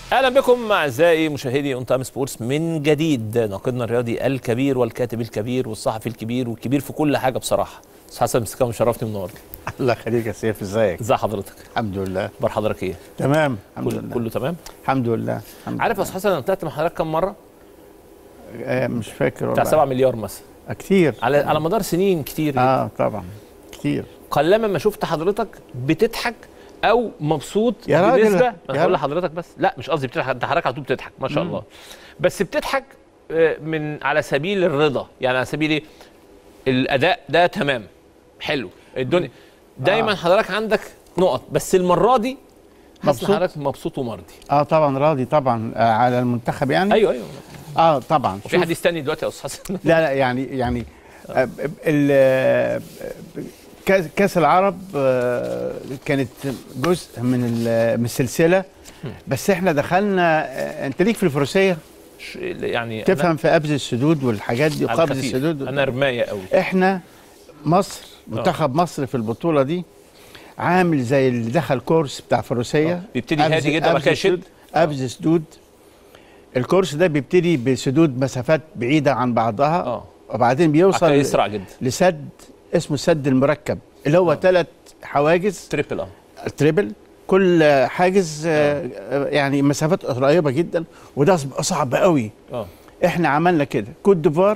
اهلا بكم اعزائي مشاهدي اون تايم سبورتس من جديد ناقدنا الرياضي الكبير والكاتب الكبير والصحفي الكبير والكبير في كل حاجه بصراحه استاذ حسن مسكاوي مشرفني النهارده الله يخليك يا سيف ازيك ازي حضرتك الحمد لله اخبار حضرتك ايه تمام الحمد كل لله كله تمام الحمد لله الحمد عارف يا لله. استاذ حسن انا طلعت مع حضرتك كام مره آه مش فاكر بتاع والله 7 مليار مثلا آه كتير على على مدار سنين كتير جدا. اه طبعا كتير قلما ما شفت حضرتك بتضحك او مبسوط يا راجل، بنسبه يا انا هقول راجل. لحضرتك بس لا مش قصدي بتضحك انت حضرتك على طول بتضحك ما شاء مم. الله بس بتضحك آه، من على سبيل الرضا يعني على سبيل ايه الاداء ده تمام حلو الدنيا دايما آه. حضرتك عندك نقط بس المره دي حاسس إن مبسوط؟ حضرتك مبسوط ومرضي اه طبعا راضي طبعا آه على المنتخب يعني ايوه ايوه اه طبعا وفي شوف- حديث تاني دلوقتي يا استاذ حسن لا لا يعني يعني آه، ال- آه، كاس كاس العرب آه، كانت جزء من ال- من السلسله بس احنا دخلنا آه، انت ليك في الفروسيه ش- يعني أنا- تفهم في قبض السدود والحاجات دي على وقبض الخفيف. السدود انا رمايه قوي احنا مصر منتخب مصر في البطوله دي عامل زي اللي دخل كورس بتاع فروسيه آه. بيبتدي هادي جدا وبعد كده يشد. قبض سدود الكورس ده بيبتدي بسدود مسافات بعيده عن بعضها اه وبعدين بعد كده بيوصل يسرع جدا لسد اسمه السد المركب اللي هو ثلاث حواجز تريبل اه تريبل كل حاجز آه، آه، يعني مسافات قريبه جدا وده صعب قوي اه احنا عملنا كده كوت ديفوار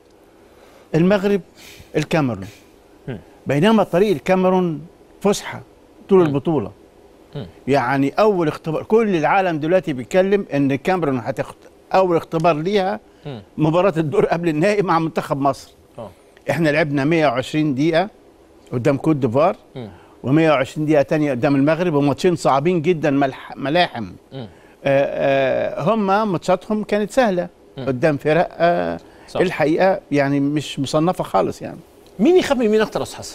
المغرب الكاميرون مم. بينما طريق الكاميرون فسحه طول مم. البطوله مم. يعني اول اختبار كل العالم دلوقتي بيتكلم ان الكاميرون هتاخد اول اختبار ليها مم. مباراه الدور قبل النهائي مع منتخب مصر اه احنا لعبنا 120 دقيقه قدام كوت ديفوار مم. و120 دقيقه تانية قدام المغرب وماتشين صعبين جدا ملح ملاحم مم. آه، آه، هم ماتشاتهم كانت سهله مم. قدام فرق آه، صح. الحقيقه يعني مش مصنفه خالص يعني مين يخاف من مين اكتر يا استاذ حسن؟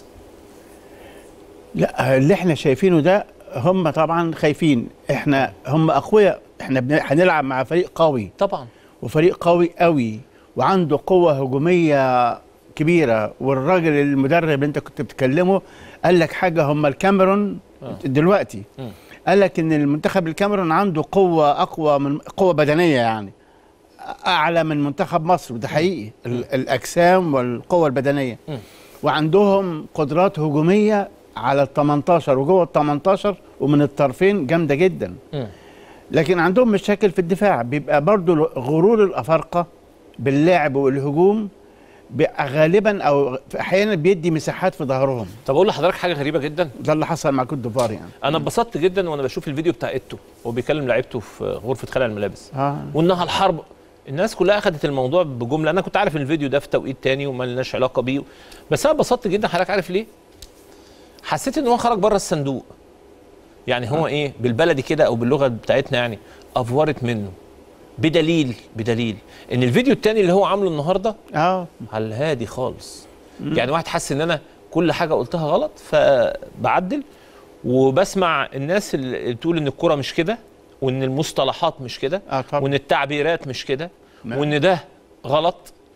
لا اللي احنا شايفينه ده هم طبعا خايفين احنا هم اقوياء احنا بن- هنلعب مع فريق قوي طبعا وفريق قوي قوي وعنده قوه هجوميه كبيره والراجل المدرب اللي انت كنت بتكلمه قال لك حاجه هم الكاميرون آه. دلوقتي مم. قال لك ان المنتخب الكاميرون عنده قوه اقوى من قوه بدنيه يعني اعلى من منتخب مصر وده حقيقي ال- الاجسام والقوه البدنيه مم. وعندهم قدرات هجوميه على ال 18 وجوه ال 18 ومن الطرفين جامده جدا مم. لكن عندهم مشاكل في الدفاع بيبقى برضو غرور الافارقه باللعب والهجوم بيبقى غالبا او في احيانا بيدي مساحات في ظهرهم طب اقول لحضرتك حاجه غريبه جدا ده اللي حصل مع كوت ديفوار يعني انا اتبسطت جدا وانا بشوف الفيديو بتاع ايتو وهو بيكلم لعيبته في غرفه خلع الملابس اه وانها الحرب الناس كلها اخذت الموضوع بجمله انا كنت عارف ان الفيديو ده في توقيت تاني وما لناش علاقه بيه بس انا اتبسطت جدا حضرتك عارف ليه؟ حسيت ان هو خرج بره الصندوق يعني هو ايه بالبلدي كده او باللغه بتاعتنا يعني افورت منه بدليل بدليل ان الفيديو التاني اللي هو عامله النهارده اه على الهادي خالص يعني واحد حس ان انا كل حاجه قلتها غلط فبعدل وبسمع الناس اللي بتقول ان الكره مش كده وان المصطلحات مش كده اه طبعا وان التعبيرات مش كده نعم. وان ده غلط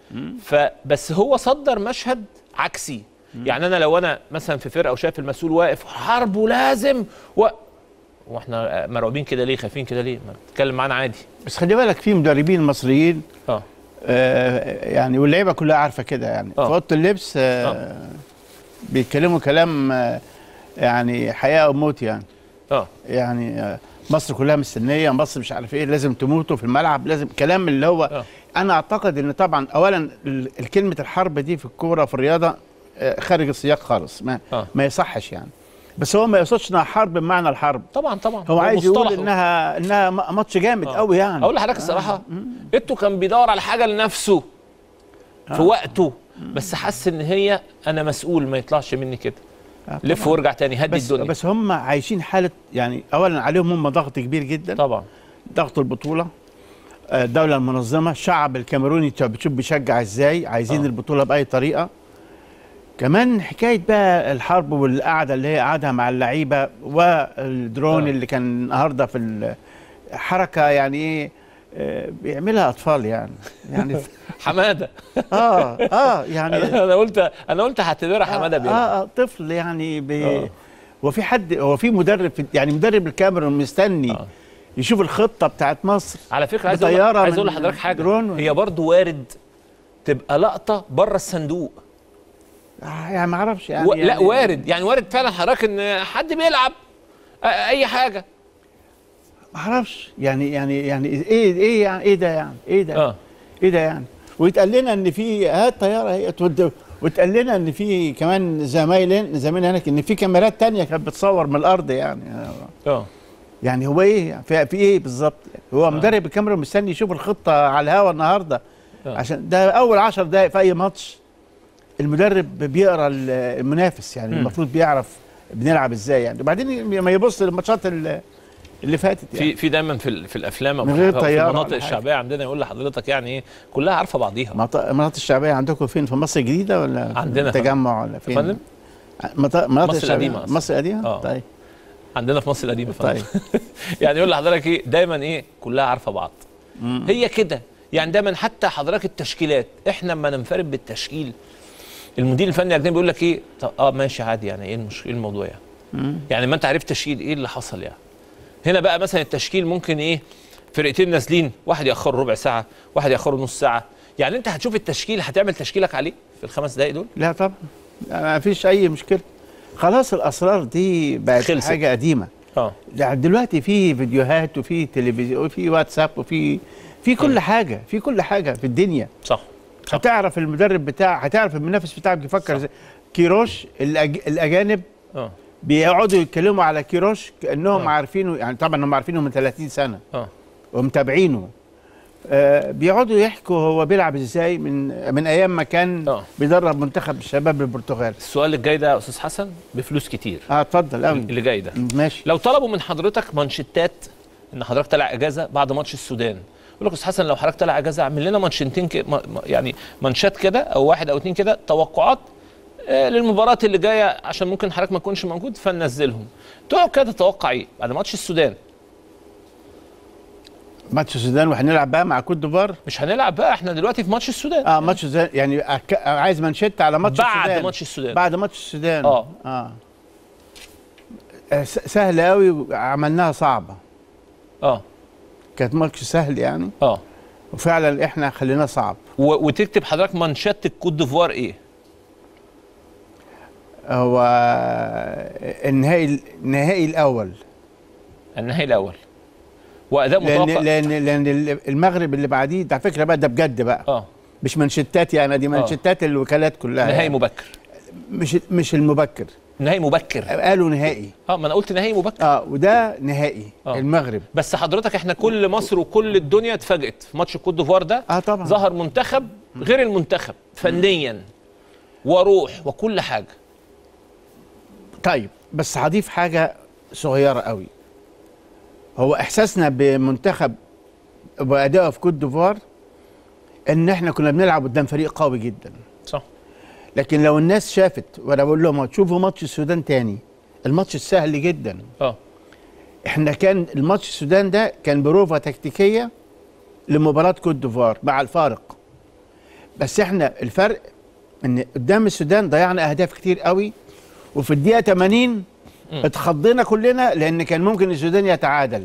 فبس هو صدر مشهد عكسي يعني انا لو انا مثلا في فرقه وشايف المسؤول واقف حرب ولازم و... واحنا مرعوبين كده ليه خايفين كده ليه ما تتكلم معانا عادي بس خلي بالك في مدربين مصريين اه آه يعني واللعيبه كلها عارفه كده يعني آه. في اوضه اللبس آه بيتكلموا كلام آه يعني حياه او موت يعني اه يعني آه مصر كلها مستنيه مصر مش عارف ايه لازم تموتوا في الملعب لازم كلام اللي هو آه. انا اعتقد ان طبعا اولا ال- الكلمه الحرب دي في الكوره في الرياضه آه، خارج السياق خالص ما آه. ما يصحش يعني بس هو ما يقصدش انها حرب بمعنى الحرب طبعا طبعا هو عايز يقول مصطلحه. انها انها م- ماتش جامد آه. قوي يعني اقول لحضرتك الصراحه ايتو كان بيدور على حاجه لنفسه في وقته بس حس ان هي انا مسؤول ما يطلعش مني كده آه، لف طبعاً. وارجع تاني هدي بس الدنيا بس هم عايشين حاله يعني اولا عليهم هم ضغط كبير جدا طبعا ضغط البطوله آه، الدوله المنظمه الشعب الكاميروني انت بتشوف بيشجع ازاي عايزين آه. آه. البطوله باي طريقه كمان حكايه بقى الحرب والقعده اللي هي قعدها مع اللعيبه والدرون آه. آه. اللي كان النهارده في ال- حركه يعني ايه آه، بيعملها اطفال يعني يعني حماده اه اه يعني انا قلت انا قلت هعتبرها حماده آه, بيلعب آه, اه طفل يعني بي آه. هو في حد هو في مدرب في يعني مدرب الكاميرون مستني آه. يشوف الخطه بتاعت مصر على فكره عايز اقول بطيارة عايز اقول من لحضرتك حاجه درون. هي برضو وارد تبقى لقطه بره الصندوق آه، يعني ما اعرفش يعني, و... لا يعني وارد يعني وارد فعلا حضرتك ان حد بيلعب أ- اي حاجه ما اعرفش يعني يعني يعني ايه ايه يعني ايه ده يعني ايه ده اه ايه ده يعني ويتقال لنا ان في هات طياره هي تود- ويتقال لنا ان في كمان زمايلين زمايلنا هناك ان في كاميرات تانية كانت بتصور من الارض يعني اه يعني هو ايه يعني في, في ايه بالظبط هو مدرب الكاميرا مستني يشوف الخطه على الهوا النهارده آه. عشان ده اول عشر دقائق في اي ماتش المدرب بيقرا ال- المنافس يعني مم. المفروض بيعرف بنلعب ازاي يعني وبعدين ما يبص للماتشات ال- اللي فاتت يعني في في دايما في, ال- في الافلام او من في غير في طيارة المناطق ولا حاجة. الشعبيه عندنا يقول لحضرتك يعني ايه كلها عارفه بعضيها مناطق المناطق الشعبيه عندكم فين في مصر الجديده ولا في عندنا في- التجمع ولا فين فندم مناطق مناطق مصر الشعبية؟ القديمة أصلاً. مصر القديمه آه. طيب عندنا في مصر القديمه فندم. طيب يعني يقول لحضرتك ايه دايما ايه كلها عارفه بعض مم. هي كده يعني دايما حتى حضرتك التشكيلات احنا لما ننفرد بالتشكيل المدير الفني الاجنبي بيقول لك ايه طب اه ماشي عادي يعني ايه المش... ايه الموضوع يعني مم. يعني ما انت عرفت تشكيل ايه اللي حصل يعني هنا بقى مثلا التشكيل ممكن ايه فرقتين نازلين واحد ياخر ربع ساعه واحد ياخر نص ساعه يعني انت هتشوف التشكيل هتعمل تشكيلك عليه في الخمس دقايق دول لا طبعا ما فيش اي مشكله خلاص الاسرار دي بقت خلصت. حاجه قديمه اه لا دلوقتي في فيديوهات وفي تلفزيون وفي واتساب وفي في كل حاجه في كل حاجه في الدنيا صح صح. هتعرف المدرب بتاعك هتعرف المنافس بتاعك بيفكر صح. ازاي كيروش الأج... الاجانب اه بيقعدوا يتكلموا على كيروش كانهم آه. عارفينه يعني طبعا هم عارفينه من 30 سنه اه ومتابعينه آه بيقعدوا يحكوا هو بيلعب ازاي من من ايام ما كان آه. بيدرب منتخب الشباب البرتغال السؤال الجاي ده يا استاذ حسن بفلوس كتير اه اتفضل قوي اللي جاي ده ماشي لو طلبوا من حضرتك مانشيتات ان حضرتك طالع اجازه بعد ماتش السودان يقول لك يا استاذ حسن لو حضرتك طالع اجازه اعمل لنا مانشيتين كده ما- ما- يعني مانشات كده او واحد او اتنين كده توقعات آه، للمباراه اللي جايه عشان ممكن حضرتك ما تكونش موجود فننزلهم تقعد كده تتوقع ايه بعد ماتش السودان ماتش السودان وهنلعب بقى مع كوت ديفوار مش هنلعب بقى احنا دلوقتي في ماتش السودان اه ماتش السودان يعني أك... عايز منشط على ماتش بعد السودان ماتش السودان بعد ماتش السودان آه. اه آه، س- سهله قوي عملناها صعبه اه كانت ماتش سهل يعني اه وفعلا احنا خليناه صعب و- وتكتب حضرتك مانشات الكوت ديفوار ايه هو النهائي النهائي الاول النهائي الاول واداء لان متوقع لان لان المغرب اللي بعديه ده على فكره بقى ده بجد بقى اه مش منشتات يعني دي منشتات الوكالات كلها نهائي يعني. مبكر مش مش المبكر نهائي مبكر قالوا نهائي اه ما انا قلت نهائي مبكر اه وده نهائي آه. المغرب بس حضرتك احنا كل مصر وكل الدنيا اتفاجئت في ماتش الكوت ديفوار ده اه طبعا ظهر منتخب غير المنتخب فنيا وروح وكل حاجه طيب بس هضيف حاجه صغيره قوي هو احساسنا بمنتخب وادائه في كوت ديفوار ان احنا كنا بنلعب قدام فريق قوي جدا صح لكن لو الناس شافت وانا بقول لهم تشوفوا ماتش السودان تاني الماتش سهل جدا اه احنا كان الماتش السودان ده كان بروفا تكتيكيه لمباراه كوت ديفوار مع الفارق بس احنا الفرق ان قدام السودان ضيعنا اهداف كتير قوي وفي الدقيقه 80 اتخضينا كلنا لان كان ممكن السودان يتعادل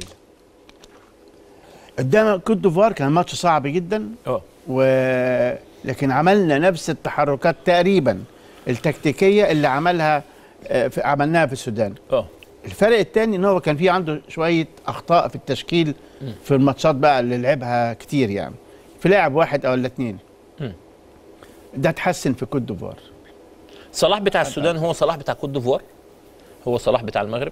قدام كوت ديفوار كان ماتش صعب جدا اه و... لكن عملنا نفس التحركات تقريبا التكتيكيه اللي عملها آه، في عملناها في السودان اه الفرق الثاني ان هو كان في عنده شويه اخطاء في التشكيل في الماتشات بقى اللي لعبها كتير يعني في لاعب واحد او ولا اثنين مم. ده اتحسن في كوت ديفوار صلاح بتاع السودان هو صلاح بتاع كوت ديفوار هو صلاح بتاع المغرب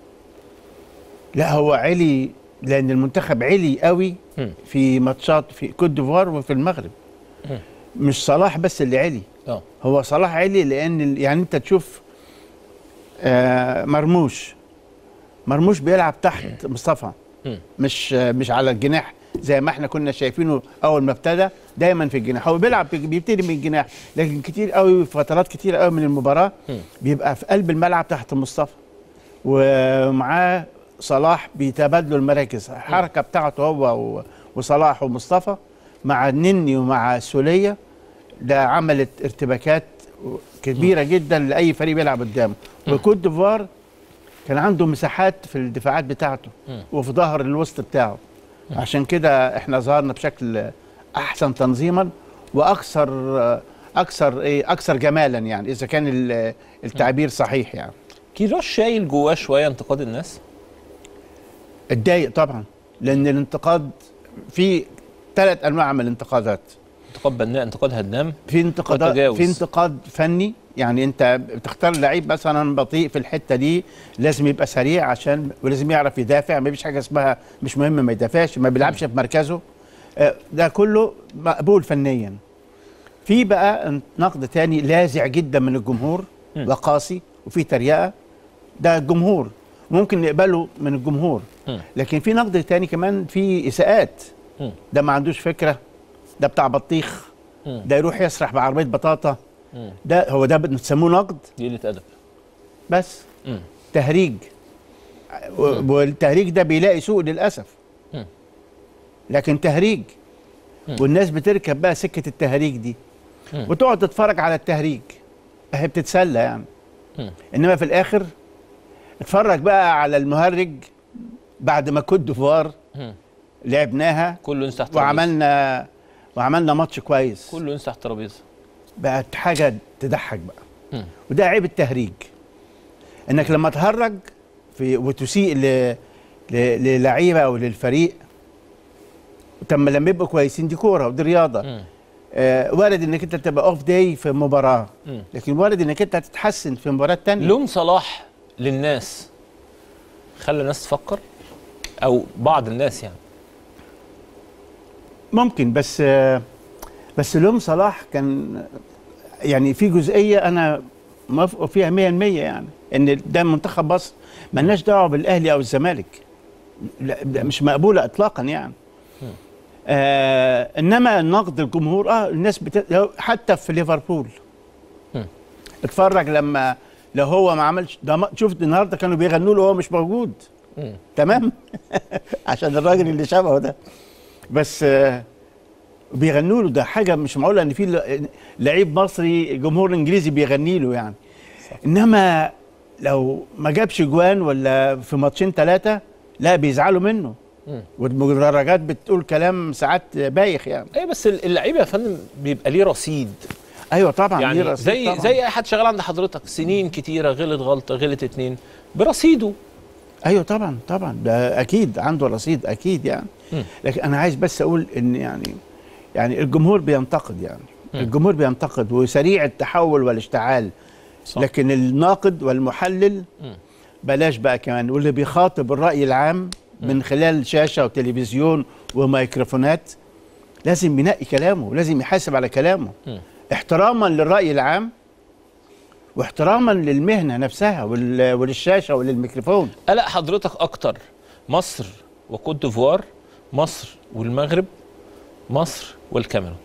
لا هو علي لان المنتخب علي قوي مم. في ماتشات في كوت ديفوار وفي المغرب مم. مش صلاح بس اللي علي اه هو صلاح علي لان ال- يعني انت تشوف آه مرموش مرموش بيلعب تحت مصطفى مم. مش آه مش على الجناح زي ما احنا كنا شايفينه اول ما ابتدى دايما في الجناح هو بيلعب بيبتدي من الجناح لكن كتير قوي في فترات كتير قوي من المباراه مم. بيبقى في قلب الملعب تحت مصطفى ومعاه صلاح بيتبادلوا المراكز الحركه بتاعته هو و- وصلاح ومصطفى مع النني ومع سوليه ده عملت ارتباكات كبيره جدا لاي فريق بيلعب قدامه وكوت ديفوار كان عنده مساحات في الدفاعات بتاعته مم. وفي ظهر الوسط بتاعه عشان كده احنا ظهرنا بشكل احسن تنظيما واكثر اكثر ايه اكثر جمالا يعني اذا كان ال- التعبير صحيح يعني كيروش شايل جواه شويه انتقاد الناس اتضايق طبعا لان الانتقاد في ثلاث انواع من الانتقادات انتقاد بناء انتقاد هدام في انتقادات وتجاوز. في انتقاد فني يعني انت بتختار لعيب مثلا بطيء في الحته دي لازم يبقى سريع عشان ولازم يعرف يدافع ما فيش حاجه اسمها مش مهم ما يدافعش ما بيلعبش في مركزه آه، ده كله مقبول فنيا في بقى نقد تاني لاذع جدا من الجمهور مم. وقاسي وفي تريقه ده الجمهور ممكن نقبله من الجمهور مم. لكن في نقد تاني كمان في اساءات مم. ده ما عندوش فكره ده بتاع بطيخ مم. ده يروح يسرح بعربيه بطاطا مم. ده هو ده بنسموه نقد قله ادب بس مم. تهريج و- والتهريج ده بيلاقي سوق للاسف مم. لكن تهريج مم. والناس بتركب بقى سكه التهريج دي مم. وتقعد تتفرج على التهريج هي بتتسلى يعني مم. انما في الاخر اتفرج بقى على المهرج بعد ما كوت ديفوار مم. لعبناها كله ينسى تحت ترابيزه وعملنا وعملنا ماتش كويس كله ينسى تحت ترابيزه بقت حاجه تضحك بقى مم. وده عيب التهريج انك لما تهرج في وتسيء ل... ل... للعيبه او للفريق طب ما لما يبقوا كويسين دي كوره ودي رياضه مم. آه وارد انك انت تبقى اوف داي في مباراه مم. لكن وارد انك انت تتحسن في مباراه تانية لوم صلاح للناس خلى الناس تفكر او بعض الناس يعني ممكن بس آه بس لوم صلاح كان يعني في جزئيه انا موافق فيها 100% يعني ان ده منتخب مصر ملناش دعوه بالاهلي او الزمالك لا ده مش مقبوله اطلاقا يعني آه انما نقد الجمهور اه الناس بت... حتى في ليفربول مم. اتفرج لما لو هو ما عملش ده ما- شفت النهارده كانوا بيغنوا له وهو مش موجود مم. تمام عشان الراجل اللي شبهه ده بس آه، بيغنوا له ده حاجه مش معقوله ان في ل- لعيب مصري جمهور انجليزي بيغني له يعني انما لو ما جابش جوان ولا في ماتشين ثلاثه لا بيزعلوا منه مم. والمدرجات بتقول كلام ساعات بايخ يعني ايه بس اللعيبه يا فندم بيبقى ليه رصيد ايوه طبعا يعني ليه رصيد زي طبعاً. زي اي حد شغال عند حضرتك سنين كتيره غلط غلطه غلط اتنين برصيده ايوه طبعا طبعا ده اكيد عنده رصيد اكيد يعني مم. لكن انا عايز بس اقول ان يعني يعني الجمهور بينتقد يعني مم. الجمهور بينتقد وسريع التحول والاشتعال صح. لكن الناقد والمحلل مم. بلاش بقى كمان واللي بيخاطب الراي العام من خلال شاشه وتلفزيون وميكروفونات لازم ينقي كلامه لازم يحاسب على كلامه مم. احتراما للراي العام واحتراما للمهنه نفسها وال- وللشاشه وللميكروفون قلق حضرتك اكتر مصر وكوت ديفوار مصر والمغرب مصر والكاميرون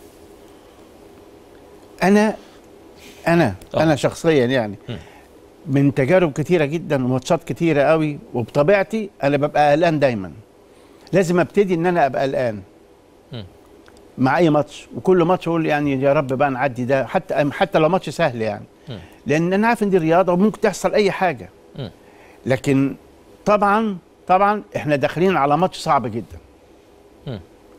انا انا آه. انا شخصيا يعني مم. من تجارب كتيره جدا وماتشات كتيره قوي وبطبيعتي انا ببقى قلقان دايما لازم ابتدي ان انا ابقى قلقان مم. مع اي ماتش وكل ماتش اقول يعني يا رب بقى نعدي ده حتى حتى لو ماتش سهل يعني مم. لان انا عارف ان دي رياضه وممكن تحصل اي حاجه مم. لكن طبعا طبعا احنا داخلين على ماتش صعب جدا مم.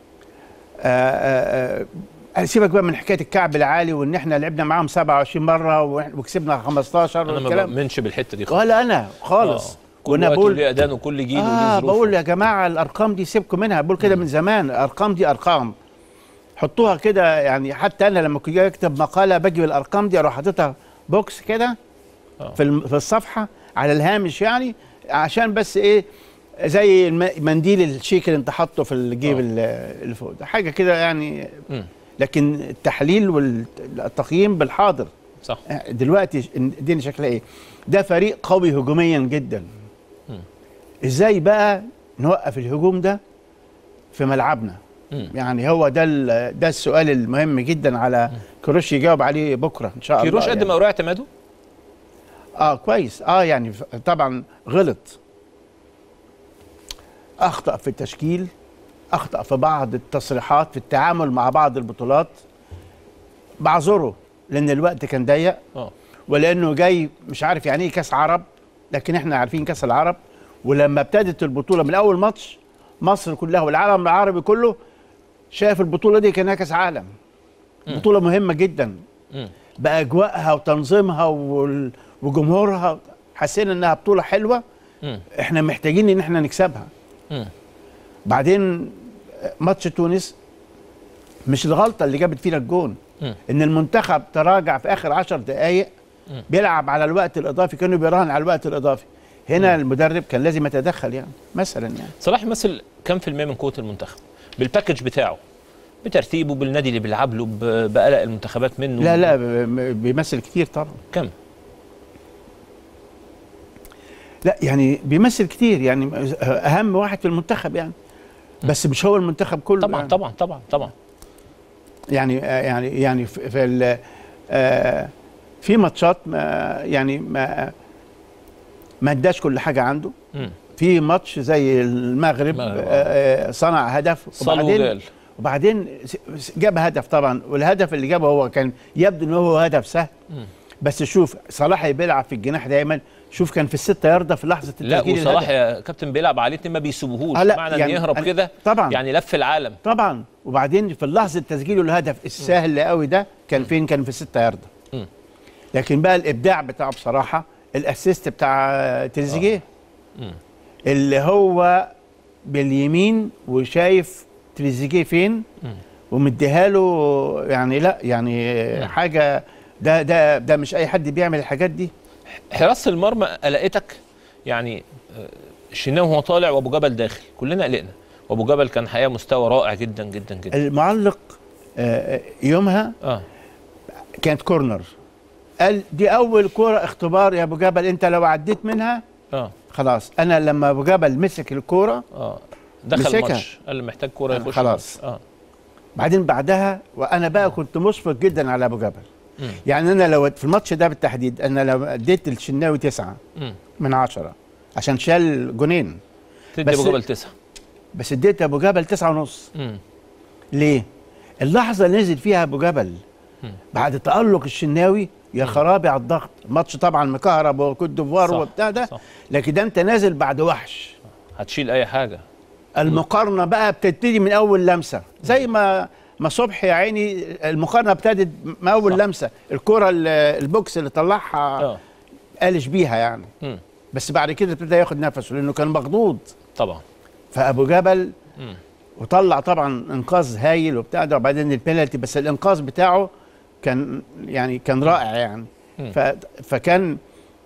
آه، آه، سيبك بقى من حكايه الكعب العالي وان احنا لعبنا معاهم 27 مره وإحنا- وكسبنا 15 انا ما والكلام بؤمنش بالحته دي خالص ولا انا خالص آه. كل وانا وقت بقول وليه اذان وكل جيل وليه اه ظروفه بقول يا جماعه الارقام دي سيبكم منها بقول كده من زمان الارقام دي ارقام حطوها كده يعني حتى انا لما كنت جاي اكتب مقاله باجي بالارقام دي اروح حاططها بوكس كده آه. في الم- في الصفحه على الهامش يعني عشان بس ايه زي الم- منديل الشيك اللي انت حاطه في الجيب آه. ال- اللي فوق ده حاجه كده يعني مم. لكن التحليل والتقييم بالحاضر صح دلوقتي الدنيا شكلها ايه ده فريق قوي هجوميا جدا مم. ازاي بقى نوقف الهجوم ده في ملعبنا مم. يعني هو ده ال- ده السؤال المهم جدا على كروش يجاوب عليه بكره ان شاء الله كيروش قدم يعني. اوراق اعتماده اه كويس اه يعني ف- طبعا غلط اخطا في التشكيل اخطا في بعض التصريحات في التعامل مع بعض البطولات بعذره لان الوقت كان ضيق اه ولانه جاي مش عارف يعني ايه كاس عرب لكن احنا عارفين كاس العرب ولما ابتدت البطوله من اول ماتش مصر كلها والعالم العربي كله شايف البطوله دي كانها كاس عالم بطوله مهمه جدا مم. باجواءها وتنظيمها وال- وجمهورها حسينا انها بطوله حلوه مم. احنا محتاجين ان احنا نكسبها مم. بعدين ماتش تونس مش الغلطه اللي جابت فينا الجون مم. ان المنتخب تراجع في اخر عشر دقائق بيلعب على الوقت الاضافي كانوا بيراهن على الوقت الاضافي هنا المدرب كان لازم يتدخل يعني مثلا يعني صلاح يمثل كم في المية من قوة المنتخب بالباكج بتاعه بترتيبه بالنادي اللي بيلعب له ب- بقلق المنتخبات منه لا لا ب- بيمثل كتير طبعا كم لا يعني بيمثل كتير يعني اهم واحد في المنتخب يعني بس مش هو المنتخب كله طبعا يعني. طبعا طبعا طبعا يعني يعني يعني في في ال- آه، في ماتشات ما يعني ما ما اداش كل حاجه عنده مم. في ماتش زي المغرب المغرب، آه. آه، آه، صنع هدف صلوا وجال وبعدين س- س- جاب هدف طبعا والهدف اللي جابه هو كان يبدو ان هو هدف سهل مم. بس شوف صلاح بيلعب في الجناح دايما شوف كان في الستة ياردة في لحظة لا التسجيل وصلاح الهدف. يا كابتن بيلعب عليه اتنين ما بيسيبوهوش آه، لا، معنى يعني ان يهرب أنا- كده طبعا يعني لف العالم طبعا وبعدين في لحظة تسجيله الهدف السهل قوي ده كان فين كان في الستة ياردة مم. لكن بقى الابداع بتاعه بصراحة الاسيست بتاع تريزيجيه مم. اللي هو باليمين وشايف تريزيجيه فين مم. ومديها له يعني لا يعني حاجه ده ده ده مش اي حد بيعمل الحاجات دي حراسه المرمى قلقتك يعني آه، الشناوي وهو طالع وابو جبل داخل كلنا قلقنا وابو جبل كان حقيقه مستوى رائع جدا جدا جدا المعلق آه، يومها اه كانت كورنر قال دي اول كوره اختبار يا ابو جبل انت لو عديت منها اه خلاص انا لما ابو جبل مسك الكوره اه دخل مسكها. الماتش قال لي محتاج كوره يخش خلاص. الماتش. اه بعدين بعدها وانا بقى كنت مشفق جدا على ابو جبل مم. يعني انا لو في الماتش ده بالتحديد انا لو اديت الشناوي تسعة مم. من عشرة عشان شال جونين تدي بس- ابو جبل تسعه بس اديت ابو جبل تسعة ونص مم. ليه؟ اللحظة اللي نزل فيها أبو جبل مم. بعد تألق الشناوي يا خرابي على الضغط ماتش طبعا مكهرب وكوت ديفوار صح، وبتاع ده صح. لكن ده أنت نازل بعد وحش هتشيل اي حاجه المقارنة بقى بتبتدي من أول لمسة زي ما ما صبحي يا عيني المقارنة ابتدت من أول صح. لمسة الكرة ال- البوكس اللي طلعها اه قالش بيها يعني مم. بس بعد كده ابتدى ياخد نفسه لأنه كان مخضوض طبعا فأبو جبل مم. وطلع طبعا انقاذ هايل وبتاع ده وبعدين البينالتي بس الانقاذ بتاعه كان يعني كان رائع يعني مم. ف فكان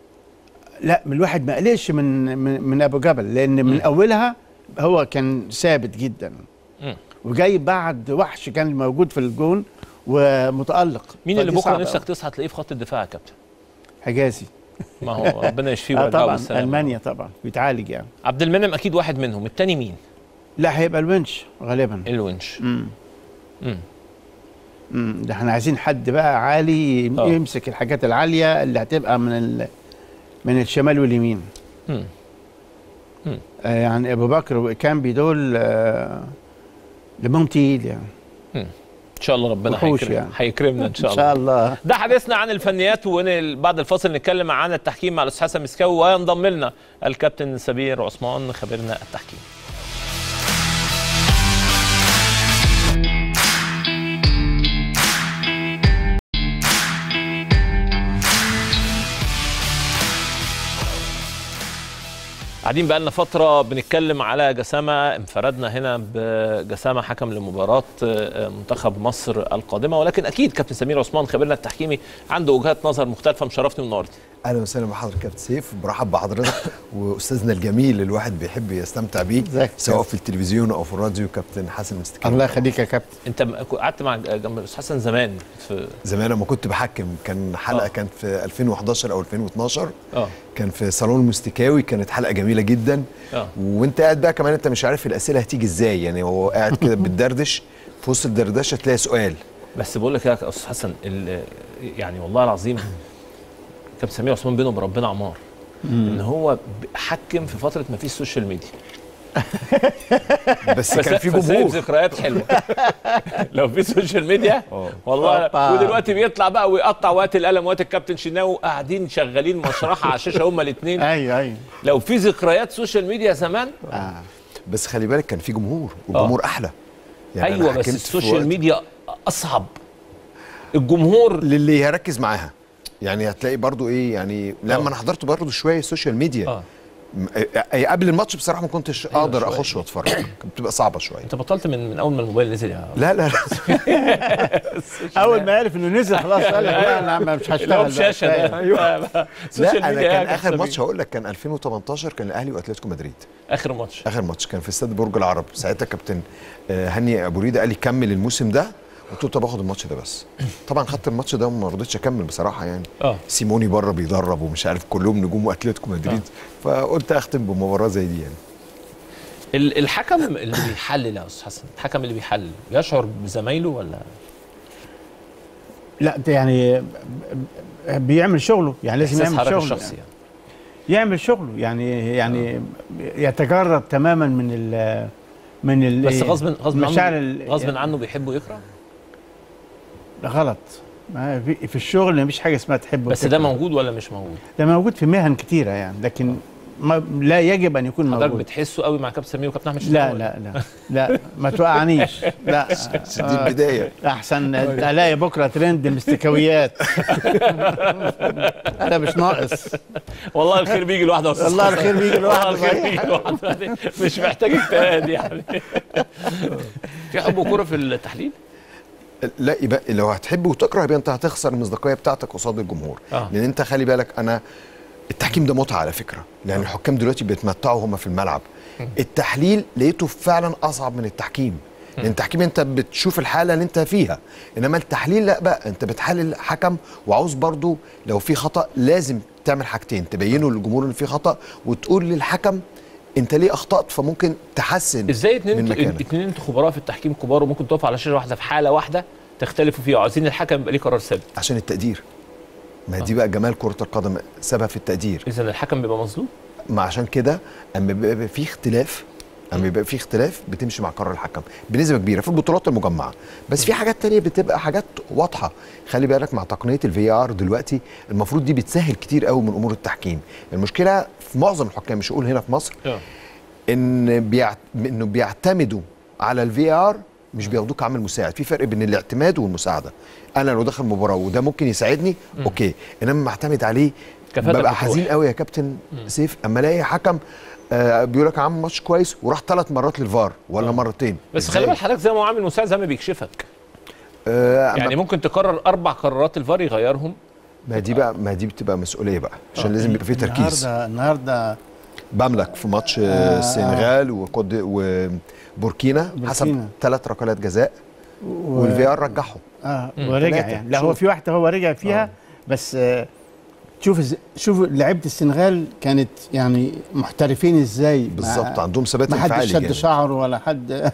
لا من الواحد ما قلقش من, من من ابو جبل لان من مم. اولها هو كان ثابت جدا مم. وجاي بعد وحش كان موجود في الجون ومتالق مين اللي فدي بكره صعبة نفسك أوي. تصحى تلاقيه في خط الدفاع يا كابتن حجازي ما هو ربنا يشفيه آه ويرجعه طبعا بالسلامه المانيا طبعا بيتعالج يعني عبد المنعم اكيد واحد منهم التاني مين لا هيبقى الونش غالبا الونش امم مم. امم ده احنا عايزين حد بقى عالي آه. يمسك الحاجات العاليه اللي هتبقى من ال... من الشمال واليمين مم. آه يعني ابو بكر وكامبي دول آه دمهم تقيل يعني ان شاء الله ربنا وحوش هيكرم يعني. هيكرمنا ان شاء ان الله شاء الله ده حديثنا عن الفنيات وبعد الفاصل نتكلم عن التحكيم مع الاستاذ حسن مسكاوي وينضم لنا الكابتن سمير عثمان خبيرنا التحكيم قاعدين بقى لنا فترة بنتكلم على جسامة انفردنا هنا بجسامة حكم لمباراة آه، منتخب مصر القادمة ولكن أكيد كابتن سمير عثمان خبيرنا التحكيمي عنده وجهات نظر مختلفة مشرفني ونورتي اهلا وسهلا بحضرتك كابتن سيف برحب بحضرتك واستاذنا الجميل اللي الواحد بيحب يستمتع بيه ازيك؟ سواء في التلفزيون او في الراديو كابتن حسن مستكين الله يخليك يا كابتن أنت م- قعدت مع جنب الأستاذ حسن زمان في زمان لما كنت بحكم كان حلقه آه. كانت في 2011 او 2012 اه كان في صالون المستكاوي كانت حلقه جميله جدا اه وانت قاعد بقى كمان انت مش عارف الاسئله هتيجي ازاي يعني هو قاعد كده بتدردش في وسط الدردشه تلاقي سؤال بس بقول لك يا أستاذ حسن ال- يعني والله العظيم كابتن سمير عثمان بينه وبين ربنا عمار ان هو ب- حكم في فتره ما فيش سوشيال ميديا بس كان في فسايب جمهور ذكريات حلوه لو في سوشيال ميديا اه. والله أوبا. ودلوقتي بيطلع بقى ويقطع وقت القلم وقت الكابتن شناوي قاعدين شغالين مشرحه على الشاشه هما الاثنين ايوه ايوه لو في ذكريات سوشيال ميديا زمان آه. بس خلي بالك كان في جمهور والجمهور احلى يعني أنا ايوه بس حكمت في السوشيال وقت ميديا اصعب الجمهور للي يركز معاها يعني هتلاقي برضو ايه يعني لما اه. انا حضرت برضو شويه السوشيال ميديا اه م- آه، قبل الماتش بصراحه ما كنتش أيوة اقدر شوية. اخش واتفرج كانت بتبقى صعبه شويه انت بطلت من من اول ما الموبايل نزل يا لا لا لا اول ما عرف انه نزل خلاص قال لك لا انا مش اللي هو هشتغل بشاشه بقى. ده ايوه لا انا كان اخر ماتش هقول لك كان 2018 كان الاهلي واتلتيكو مدريد اخر ماتش اخر ماتش كان في استاد برج العرب ساعتها كابتن آه، هاني ابو ريده قال لي كمل الموسم ده قلت له طب اخد الماتش ده بس طبعا خدت الماتش ده وما رضيتش اكمل بصراحه يعني اه سيموني بره بيدرب ومش عارف كلهم نجوم واتلتيكو مدريد فقلت اختم بمباراه زي دي يعني ال- الحكم اللي بيحلل يا استاذ حسن الحكم اللي بيحلل يشعر بزمايله ولا لا ده يعني بيعمل شغله يعني لازم احساس يعمل حضرتك شغله الشخصي يعني. يعمل شغله يعني يعني يتجرد تماما من ال من ال بس غصب غصب مشاعر عنه ال- غصب يعني عنه بيحب ويكره غلط ما في, في الشغل مفيش حاجه اسمها تحب بس ده وتكره. موجود ولا مش موجود ده موجود في مهن كتيره يعني لكن ما لا يجب ان يكون حضرتك موجود بتحسه قوي مع كابتن سمير وكابتن احمد لا شناوي لا لا لا ما توقعنيش لا دي البدايه احسن الاقي بكره ترند المستكويات انا مش ناقص والله الخير بيجي لوحده يا أستاذ والله حسن. الخير بيجي لوحده، والله الخير صحيح. بيجي لوحده مش محتاج اجتهاد يعني في حب وكوره في التحليل لا يبقى لو هتحب وتكره يبقى انت هتخسر المصداقيه بتاعتك قصاد الجمهور آه. لان انت خلي بالك انا التحكيم ده متعه على فكره لان الحكام دلوقتي بيتمتعوا هم في الملعب التحليل لقيته فعلا اصعب من التحكيم لان التحكيم انت بتشوف الحاله اللي انت فيها انما التحليل لا بقى انت بتحلل حكم وعاوز برضو لو في خطا لازم تعمل حاجتين تبينه للجمهور ان في خطا وتقول للحكم انت ليه اخطات فممكن تحسن ازاي اتنين من انتوا مكانك. اتنين انتوا خبراء في التحكيم كبار وممكن تقفوا على شاشه واحده في حاله واحده تختلفوا فيها وعايزين الحكم يبقى ليه قرار ثابت عشان التقدير ما دي بقى جمال كرة القدم سبب في التقدير اذا الحكم بيبقى مظلوم ما عشان كده اما بيبقى في اختلاف اما بيبقى في اختلاف بتمشي مع قرار الحكم بنسبه كبيره في البطولات المجمعه بس في حاجات تانية بتبقى حاجات واضحه خلي بالك مع تقنيه الفي ار دلوقتي المفروض دي بتسهل كتير قوي من امور التحكيم المشكله في معظم الحكام مش هقول هنا في مصر ان بيعت... انه بيعتمدوا على الفي ار مش بياخدوه كعامل مساعد في فرق بين الاعتماد والمساعده انا لو داخل مباراه وده ممكن يساعدني اوكي انما معتمد عليه كفاءتك ببقى بتروح. حزين قوي يا كابتن سيف اما الاقي حكم آه بيقول لك عامل ماتش كويس وراح ثلاث مرات للفار ولا مرتين بس إزاي؟ خلي بالك حضرتك زي ما هو عامل مساعد زي ما بيكشفك آه يعني ممكن تقرر اربع قرارات الفار يغيرهم ما دي بقى ما دي بتبقى مسؤوليه بقى عشان لازم يبقى في تركيز النهارده النهارده بملك في ماتش آه السنغال وكود وبوركينا حسب بوركينا. ثلاث ركلات جزاء والفي ار رجعهم اه مم. ورجع ثلاثة. يعني لا هو شوف. في واحده هو رجع فيها آه. بس آه شوف إز- شوف لعيبه السنغال كانت يعني محترفين ازاي ما- بالظبط عندهم ثبات ما حد انفعالي شد جامد. شعره ولا حد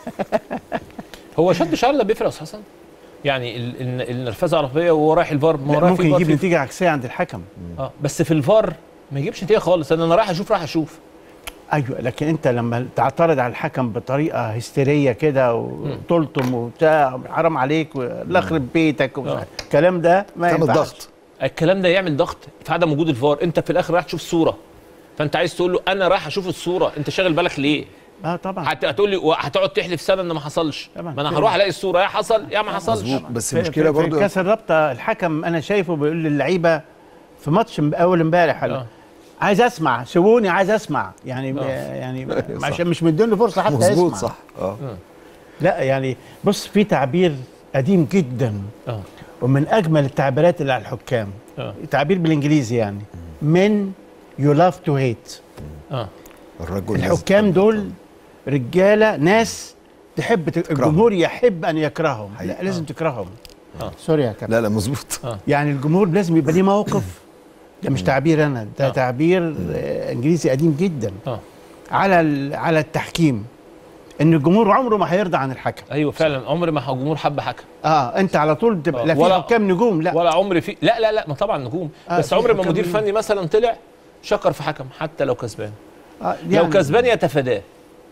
هو شد شعر ده بيفرق يا استاذ حسن يعني ال- ال- النرفزه العربيه وهو رايح الفار ما هو لا، رايح ممكن في فار يجيب في- نتيجه عكسيه عند الحكم اه بس في الفار ما يجيبش نتيجه خالص انا انا رايح اشوف رايح اشوف ايوه لكن انت لما تعترض على الحكم بطريقه هستيريه كده وتلطم وبتاع حرام عليك الله يخرب بيتك ومش آه. عارف. الكلام ده ما تعمل ينفعش. ضغط الكلام ده يعمل ضغط في عدم وجود الفار انت في الاخر رايح تشوف صوره فانت عايز تقول له انا رايح اشوف الصوره انت شاغل بالك ليه اه طبعا هت- هتقول لي هتقعد تحلف سنه ان ما حصلش طبعا. ما انا هروح الاقي الصوره يا حصل يا ما حصلش مظبوط بس في- المشكله في- برضو في كاس الرابطه الحكم انا شايفه بيقول للعيبه في ماتش م- اول امبارح آه. عايز اسمع سيبوني عايز اسمع يعني آه. يعني صح. عشان مش مديني فرصه حتى مظبوط يسمع صح اه لا يعني بص في تعبير قديم جدا اه ومن اجمل التعبيرات اللي على الحكام اه تعبير بالانجليزي يعني من يو لاف تو هيت اه الرجل لازم الحكام تحب دول القدم. رجاله ناس تحب ت... الجمهور يحب ان يكرههم لا حقيقي. لازم تكرههم آه. سوري يا كابتن لا لا مظبوط يعني الجمهور لازم يبقى ليه موقف ده مش تعبير انا ده آه. تعبير آه، انجليزي قديم جدا اه على ال- على التحكيم ان الجمهور عمره ما هيرضى عن الحكم ايوه فعلا عمر ما الجمهور حب حكم اه انت على طول تبقى آه. لا في ولا- حكام نجوم لا ولا عمر في لا لا لا ما طبعا نجوم آه، بس في عمر ما حكام مدير نجوم. فني مثلا طلع شكر في حكم حتى لو كسبان آه لو كسبان يتفاداه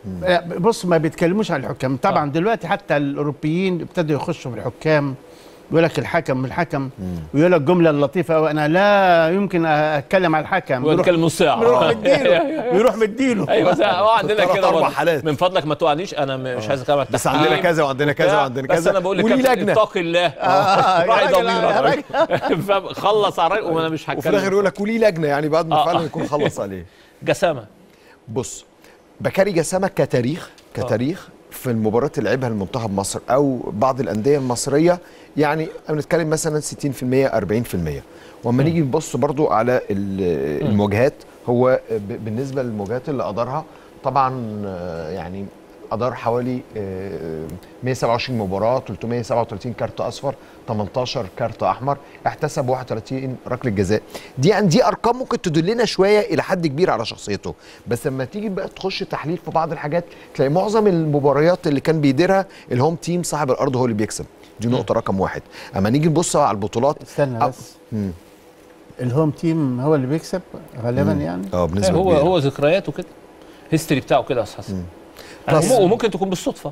لا، بص ما بيتكلموش عن الحكام طبعا دلوقتي حتى الاوروبيين ابتدوا يخشوا في الحكام يقول لك الحكم الحكم ويقول لك جمله لطيفه وانا لا يمكن اتكلم على الحكم هو يتكلم نص ساعه يروح مديله يروح مديله ايوه زي- هو عندنا ثلاث كده أربع برضه. حالات. من فضلك ما توعنيش انا م- مش عايز اتكلم عن بس عندنا التحكيم. كذا وعندنا كذا بتاع. وعندنا بس كذا انا بقول وليه لك لجنة. اتق الله آه، يا راعي راجل، يا راجل. ضميرك فاهم؟ خلص على الراجل وانا مش وفي هتكلم الاخر يقول لك وليه لجنه يعني بعد ما آه. فعلا يكون خلص عليه جسامه بص بكاري جسامة كتاريخ كتاريخ في المباريات اللي لعبها المنتخب مصر او بعض الانديه المصريه يعني بنتكلم مثلا 60% 40% واما نيجي نبص برضو على ال- المواجهات هو ب- بالنسبه للمواجهات اللي ادارها طبعا آه، يعني ادار حوالي آه، 127 مباراه 337 كارت اصفر 18 كارت احمر احتسب 31 ركله جزاء دي دي ارقام ممكن تدلنا شويه الى حد كبير على شخصيته بس لما تيجي بقى تخش تحليل في بعض الحاجات تلاقي معظم المباريات اللي كان بيديرها الهوم تيم صاحب الارض هو اللي بيكسب دي نقطه رقم واحد اما نيجي نبص على البطولات استنى أو- بس مم. الهوم تيم هو اللي بيكسب غالبا يعني اه بنسبه هو كبيرة. هو ذكرياته كده هيستوري بتاعه كده يا استاذ حسن بلس- وم- وممكن تكون بالصدفه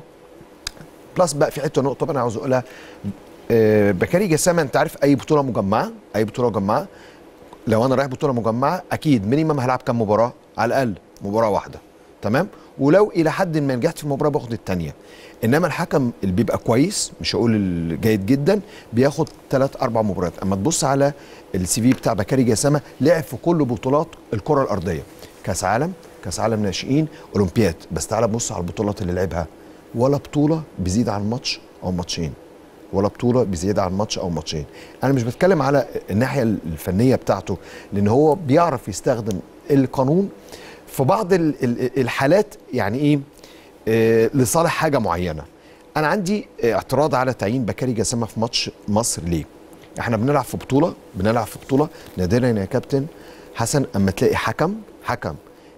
بلس بقى في حته نقطه بقى انا عاوز اقولها آه، بكاري جسامه انت عارف اي بطوله مجمعه اي بطوله مجمعه لو انا رايح بطوله مجمعه اكيد مينيمم هلعب كام مباراه على الاقل مباراه واحده تمام ولو الى حد ما نجحت في مباراه باخد الثانيه انما الحكم اللي بيبقى كويس مش هقول الجيد جدا بياخد ثلاث اربع مباريات اما تبص على السي في بتاع بكاري جسامه لعب في كل بطولات الكره الارضيه كاس عالم كاس عالم ناشئين اولمبياد بس تعالى بص على البطولات اللي لعبها ولا بطوله بيزيد عن ماتش او ماتشين ولا بطوله بزياده عن ماتش او ماتشين انا مش بتكلم على الناحيه الفنيه بتاعته لان هو بيعرف يستخدم القانون في بعض ال- ال- الحالات يعني ايه آه، لصالح حاجه معينه انا عندي آه، اعتراض على تعيين بكاري جسامه في ماتش مصر ليه احنا بنلعب في بطوله بنلعب في بطوله نادرا يا كابتن حسن اما تلاقي حكم حكم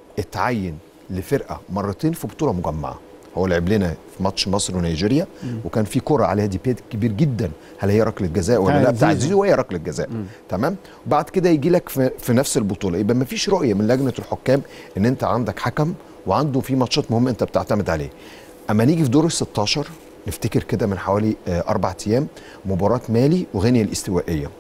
اتعين لفرقه مرتين في بطوله مجمعه هو لعب لنا في ماتش مصر ونيجيريا وكان في كره عليها ديبيت كبير جدا هل هي ركله جزاء ولا بتاع لا بتاع زيزو. زيزو وهي ركله جزاء تمام وبعد كده يجي لك في, في نفس البطوله يبقى ما فيش رؤيه من لجنه الحكام ان انت عندك حكم وعنده في ماتشات مهمه انت بتعتمد عليه اما نيجي في دور ال 16 نفتكر كده من حوالي آه، اربع ايام مباراه مالي وغينيا الاستوائيه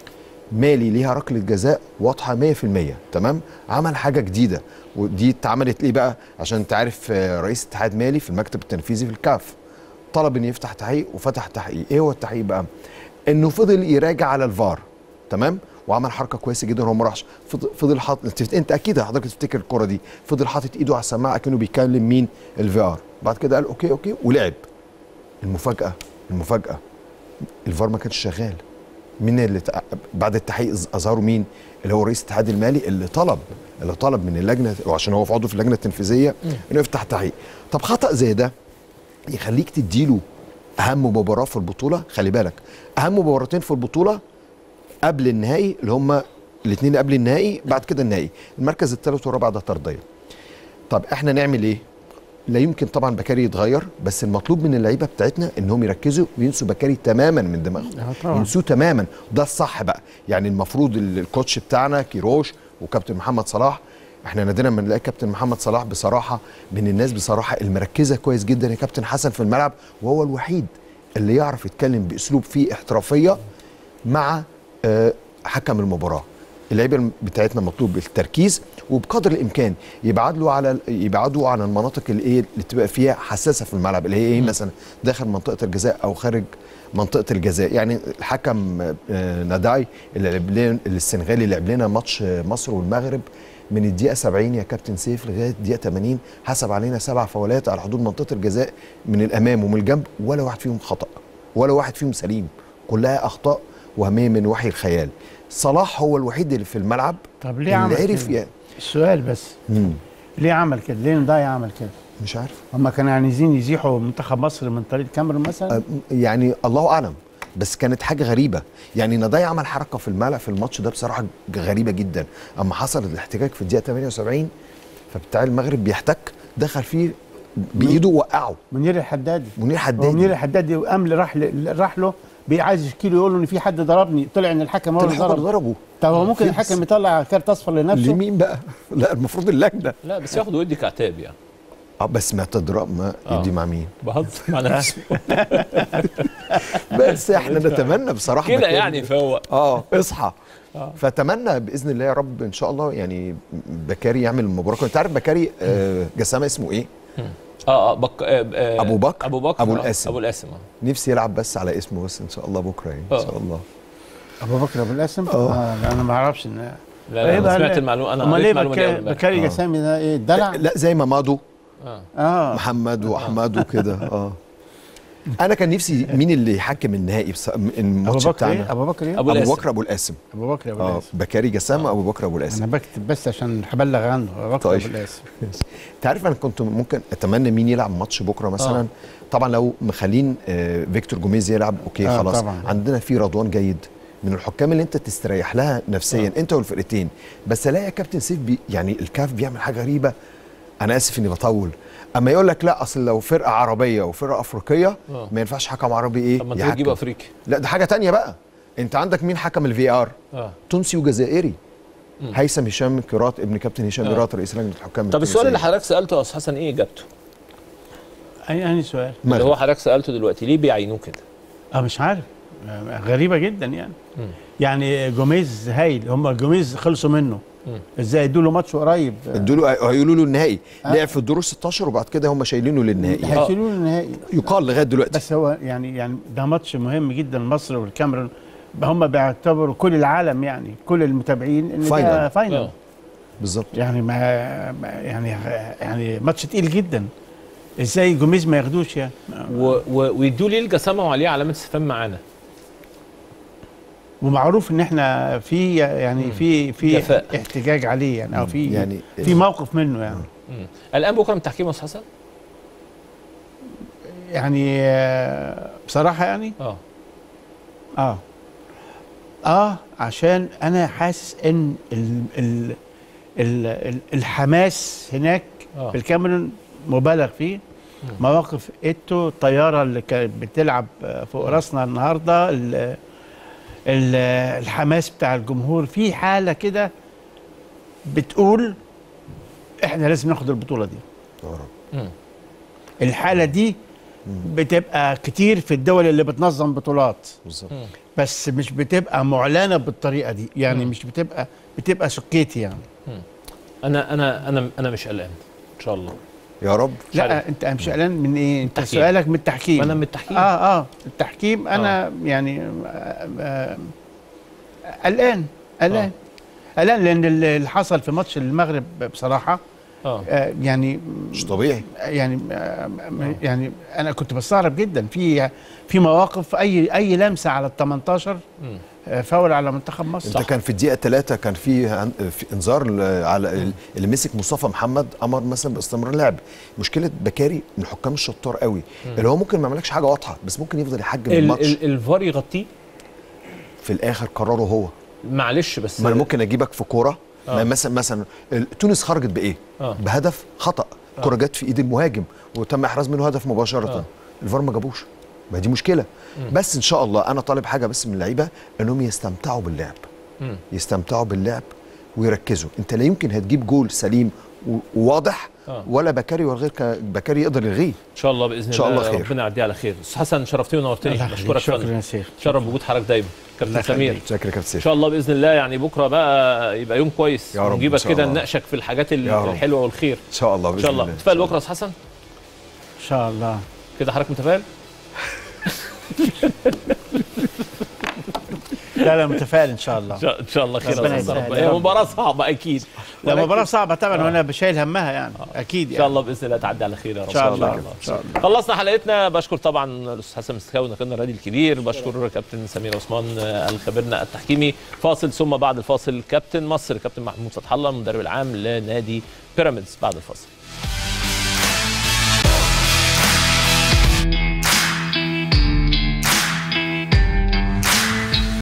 مالي ليها ركله جزاء واضحه 100% تمام عمل حاجه جديده ودي اتعملت ليه بقى عشان انت عارف آه، رئيس اتحاد مالي في المكتب التنفيذي في الكاف طلب ان يفتح تحقيق وفتح تحقيق ايه هو التحقيق بقى انه فضل يراجع على الفار تمام وعمل حركه كويسه جدا هو ما راحش فضل- فضل حاطط انت, انت اكيد حضرتك تفتكر الكره دي فضل حاطط ايده على السماعه كانه بيكلم مين الفي ار بعد كده قال اوكي اوكي ولعب المفاجاه المفاجاه الفار ما كانش شغال مين اللي تع- بعد التحقيق ز- اظهروا مين اللي هو رئيس الاتحاد المالي اللي طلب اللي طلب من اللجنه وعشان هو في عضو في اللجنه التنفيذيه انه يفتح تحقيق طب خطا زي ده يخليك تديله اهم مباراه في البطوله خلي بالك اهم مباراتين في البطوله قبل النهائي اللي هم الاثنين قبل النهائي بعد كده النهائي المركز الثالث والرابع ده طرديه طب احنا نعمل ايه لا يمكن طبعا بكاري يتغير بس المطلوب من اللعيبه بتاعتنا انهم يركزوا وينسوا بكاري تماما من دماغهم آه طبعاً. ينسوه تماما ده الصح بقى يعني المفروض ال- الكوتش بتاعنا كيروش وكابتن محمد صلاح احنا نادرا ما نلاقي كابتن محمد صلاح بصراحه من الناس بصراحه المركزه كويس جدا يا كابتن حسن في الملعب وهو الوحيد اللي يعرف يتكلم باسلوب فيه احترافيه مع آه، حكم المباراه اللعيبه بتاعتنا مطلوب التركيز وبقدر الامكان يبعدوا على يبعدوا عن المناطق اللي ايه اللي تبقى فيها حساسه في الملعب اللي هي ايه مثلا داخل منطقه الجزاء او خارج منطقه الجزاء يعني الحكم آه، ناداي اللي لعب لنا السنغالي اللي لعب لنا ماتش آه، مصر والمغرب من الدقيقه 70 يا كابتن سيف لغايه الدقيقه 80 حسب علينا سبع فاولات على حدود منطقه الجزاء من الامام ومن الجنب ولا واحد فيهم خطا ولا واحد فيهم سليم كلها اخطاء وهميه من وحي الخيال صلاح هو الوحيد اللي في الملعب طب ليه عمل اللي عرف كده؟ ي- السؤال بس مم. ليه عمل كده؟ ليه ضايع عمل كده؟ مش عارف هم كانوا عايزين يزيحوا منتخب مصر من طريق كاميرون مثلا؟ أه، يعني الله اعلم بس كانت حاجه غريبه يعني ناداي عمل حركه في الملعب في الماتش ده بصراحه غريبه جدا اما حصل الاحتكاك في الدقيقه 78 فبتاع المغرب بيحتك دخل فيه بايده وقعه منير الحدادي منير هو حدادي منير الحدادي وامل راح ل- راح له بي- عايز يشكي له يقول له ان في حد ضربني طلع ان الحكم هو طلع اللي الحكم ضرب ضربه طب هو ممكن فيبس. الحكم يطلع كارت اصفر لنفسه لمين بقى لا المفروض اللجنه لا بس ياخد ويدي كعتاب يعني اه بس ما تضرب ما آه. يدي مع مين بهزر مع نفسه بس احنا نتمنى بصراحه كده بكاري- يعني فهو اه اصحى آه. فاتمنى باذن الله يا رب ان شاء الله يعني بكاري يعمل مباراه انت عارف بكاري آه جسامه اسمه ايه اه اه بك... آه آه أبو بكر؟ ابو بكر أبو آه، القاسم. ابو القاسم آه. نفسي يلعب بس على اسمه بس ان شاء الله بكره يعني آه. ان شاء الله ابو بكر ابو القاسم آه. آه لا، انا ما اعرفش ان لا لا إيه انا بقى سمعت لا. المعلومه انا امال قريت ايه المعلومه دي أول بكاري امبارح. بكاري آه. جسامي ده ايه الدلع لا زي ما مادو اه اه محمد واحمد وكده اه انا كان نفسي مين اللي يحكم النهائي بس ابو الماتش بكر ايه بتاعنا ابو بكر ايه أبو ابو القاسم. بكر ابو القاسم ابو بكر ابو اه القاسم بكاري جسامه ابو بكر ابو القاسم انا بكتب بس عشان هبلغ عنه ابو بكر طيب. ابو القاسم انت عارف انا كنت ممكن اتمنى مين يلعب ماتش بكره مثلا آه. طبعا لو مخلين آه، فيكتور جوميز يلعب اوكي آه، خلاص طبعاً. عندنا في رضوان جيد من الحكام اللي انت تستريح لها نفسيا آه. انت والفرقتين بس الاقي يا كابتن سيف بي يعني الكاف بيعمل حاجه غريبه انا اسف اني بطول اما يقول لك لا اصل لو فرقه عربيه وفرقه افريقيه آه. ما ينفعش حكم عربي ايه طب ما انت تجيب يحكم. افريقي لا ده حاجه تانية بقى انت عندك مين حكم الفي ار اه تونسي وجزائري مم. هيثم هشام كرات ابن كابتن هشام آه. كرات رئيس لجنه الحكام طب السؤال اللي التونسية. حضرتك سالته يا استاذ حسن ايه اجابته؟ اي انهي سؤال اللي مغرب. هو حضرتك سالته دلوقتي ليه بيعينوه كده؟ اه مش عارف آه، غريبه جدا يعني مم. يعني جوميز هايل هم جوميز خلصوا منه مم. ازاي ادوا له ماتش قريب آه، ادوا له هيقولوا له النهائي آه. لعب في الدور ال 16 وبعد كده هم شايلينه للنهائي هيشيلوا له النهائي يقال لغايه دلوقتي بس هو يعني يعني ده ماتش مهم جدا مصر والكاميرون هم بيعتبروا كل العالم يعني كل المتابعين ان ده فاينل. فاينل آه. بالظبط يعني ما ما- يعني يعني ماتش تقيل جدا ازاي جوميز ما ياخدوش يعني و... و... ويدوا ليه الجسامه وعليه علامه استفهام معانا ومعروف ان احنا في يعني في في جفاء. احتجاج عليه يعني او في يعني في موقف منه يعني مم. الان بكره من التحكيم يا استاذ حسن؟ يعني آه، بصراحه يعني اه اه اه عشان انا حاسس ان ال ال ال ال الحماس هناك آه. في الكاميرون مبالغ فيه مواقف ايتو الطياره اللي كانت بتلعب آه، فوق راسنا النهارده ال- ال- الحماس بتاع الجمهور في حاله كده بتقول احنا لازم ناخد البطوله دي يا رب مم. الحاله دي بتبقى كتير في الدول اللي بتنظم بطولات بالظبط مم. بس مش بتبقى معلنه بالطريقه دي يعني مم. مش بتبقى بتبقى سكيتي يعني انا انا انا انا مش قلقان ان شاء الله يا رب مش عارف. لا انت مش قلقان من ايه انت التحكيم. سؤالك من التحكيم انا من التحكيم اه اه التحكيم انا يعني آه، آه، قلقان قلقان قلقان لان اللي حصل في ماتش المغرب بصراحه اه آه، يعني مش طبيعي يعني آه، م- يعني انا كنت بستغرب جدا في في مواقف اي اي لمسه على ال 18 مم. آه، فاول على منتخب مصر انت كان في الدقيقه 3 كان في عن- في انذار ل- على ال- اللي مسك مصطفى محمد امر مثلا باستمرار لعب مشكله بكاري من الحكام الشطار قوي اللي هو ممكن ما يعملكش حاجه واضحه بس ممكن يفضل يحجم ال- الماتش ال- الفار يغطيه في الاخر قراره هو معلش بس ما انا ممكن اجيبك في كوره آه. ما مثلا مثلا ال- تونس خرجت بايه؟ آه. بهدف خطا كره جت في ايد المهاجم وتم احراز منه هدف مباشره آه. الفار ما جابوش ما دي مشكله بس ان شاء الله انا طالب حاجه بس من اللعيبه انهم يستمتعوا باللعب مم. يستمتعوا باللعب ويركزوا انت لا يمكن هتجيب جول سليم و- وواضح آه. ولا بكاري ولا غير ك- بكاري يقدر يلغيه ان شاء الله باذن إن شاء الله خير. ربنا يعديه على خير استاذ حسن شرفتني ونورتني الله بشكرك يخليك. فندم شكرا يا سيف شرف بوجود حضرتك دايما كابتن الله سمير يخليك. شكرا يا كابتن ان سيف شاء الله باذن الله يعني بكره بقى يبقى يوم كويس يا رب، إن ونجيبك شاء كده الله. نناقشك في الحاجات ال- يا رب. الحلوه والخير ان شاء الله ان باذن شاء الله الله متفائل بكره يا استاذ حسن ان شاء الله كده حضرتك متفائل لا لا متفائل ان شاء الله ان شاء- إن شاء الله خير ربنا يا أستاذ يسهل رب. يا هي رب. مباراه صعبه اكيد لا ولكن مباراة صعبة طبعا وانا بشايل همها يعني اكيد ان يعني شاء الله باذن الله تعدي على خير يا رب ان شاء الله ان ان شاء الله خلصنا حلقتنا بشكر طبعا الاستاذ حسن مستكاوي نقلنا النادي الكبير بشكر كابتن سمير عثمان آه، الخبيرنا التحكيمي فاصل ثم بعد الفاصل كابتن مصر كابتن محمود فتح الله المدرب العام لنادي بيراميدز بعد الفاصل